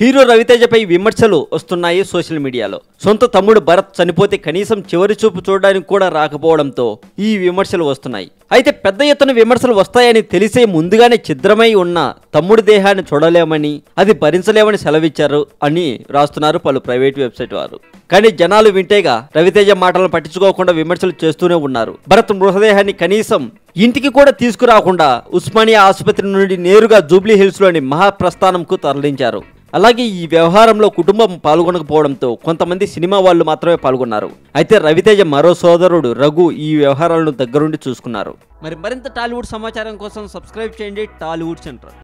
hero రవితేజపై విమర్శలు వస్తున్నాయి social మీడియాలో సొంత తమ్ముడు భరత్ చనిపోతే కనీసం చివరి చూపు చూడడానికి కూడా రాకపోవడంతో ఈ విమర్శలు వస్తున్నాయి అయితే పెద్ద ఎత్తున విమర్శలు వస్తాయని తెలిసే ముందుగానే ఛిద్రమై ఉన్న తమ్ముడి దేహాన్ని చూడలేమని అది భరించలేమని సెలవిచ్చారు అని రాస్తున్నారు పలు ప్రైవేట్ వెబ్సైట్ వారు కానీ జనాలు వింటేగా రవితేజ మాటలను పట్టించుకోకుండా విమర్శలు చేస్తూనే ఉన్నారు భరత్ మృతదేహాన్ని కనీసం ఇంటికి కూడా తీసుకురాకుండా ఉస్మానియా ఆసుపత్రి నుండి నేరుగా జూబ్లీ హిల్స్లోని మహాప్రస్థానంకు తరలించారు అలాగే ఈ వ్యవహారంలో కుటుంబం పాల్గొనకపోవడంతో కొంతమంది సినిమా వాళ్ళు మాత్రమే పాల్గొన్నారు అయితే రవితేజ మరో సోదరుడు రఘు ఈ వ్యవహారాలను దగ్గరుండి చూసుకున్నారు మరి మరింత టాలీవుడ్ సమాచారం కోసం సబ్స్క్రైబ్ చేయండి టాలీవుడ్ సెంటర్